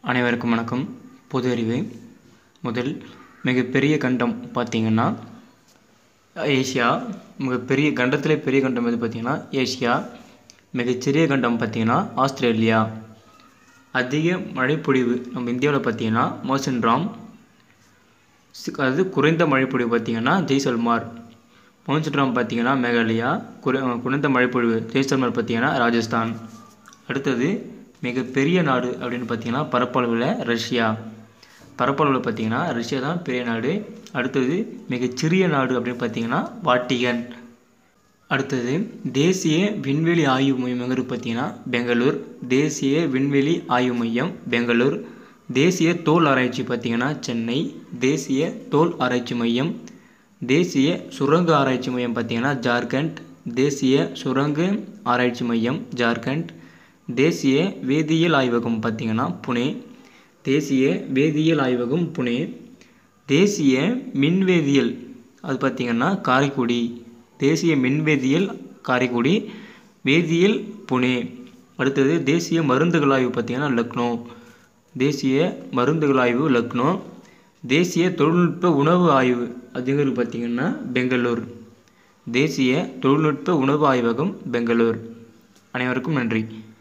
அனைவருக்கும் வணக்கம் பொது அறிவு முதல் மிகப்பெரிய கண்டம் பார்த்திங்கன்னா ஏசியா மிகப்பெரிய கண்டத்திலே பெரிய கண்டம் எது பார்த்திங்கன்னா ஏசியா மிகச்சிறிய கண்டம் பார்த்திங்கன்னா ஆஸ்திரேலியா அதிக மழைப்பொழிவு நம்ம இந்தியாவில் பார்த்திங்கன்னா மோசன்ராம் அதாவது குறைந்த மழைப்பொழிவு பார்த்திங்கன்னா ஜெய்சல்மார் மோசன்ராம் பார்த்திங்கன்னா மேகாலயா குறை குறைந்த மழைப்பொழிவு ஜெய்சல்மார் பார்த்திங்கன்னா ராஜஸ்தான் அடுத்தது மிகப்பெரிய நாடு அப்படின்னு பார்த்தீங்கன்னா பரப்பளவில் ரஷ்யா பரப்பளவில் பார்த்தீங்கன்னா ரஷ்யா தான் பெரிய நாடு அடுத்தது மிகச்சிறிய நாடு அப்படின்னு பார்த்தீங்கன்னா வாட்டிகன் அடுத்தது தேசிய விண்வெளி ஆய்வு மையம் எங்கே இருக்குது பார்த்தீங்கன்னா பெங்களூர் தேசிய விண்வெளி ஆய்வு மையம் பெங்களூர் தேசிய தோல் ஆராய்ச்சி பார்த்தீங்கன்னா சென்னை தேசிய தோல் ஆராய்ச்சி மையம் தேசிய சுரங்க ஆராய்ச்சி மையம் பார்த்தீங்கன்னா ஜார்க்கண்ட் தேசிய சுரங்க ஆராய்ச்சி மையம் ஜார்க்கண்ட் தேசிய வேதியியல் ஆய்வகம் பார்த்திங்கன்னா புனே தேசிய வேதியியல் ஆய்வகம் புனே தேசிய மின்வேதியியல் அது பார்த்திங்கன்னா காரைக்குடி தேசிய மின்வேதியியல் காரைக்குடி வேதியியல் புனே அடுத்தது தேசிய மருந்துகள் ஆய்வு பார்த்திங்கன்னா லக்னோ தேசிய மருந்துகள் ஆய்வு லக்னோ தேசிய தொழில்நுட்ப உணவு ஆய்வு அதுங்கிறது பார்த்திங்கன்னா பெங்களூர் தேசிய தொழில்நுட்ப உணவு ஆய்வகம் பெங்களூர் அனைவருக்கும் நன்றி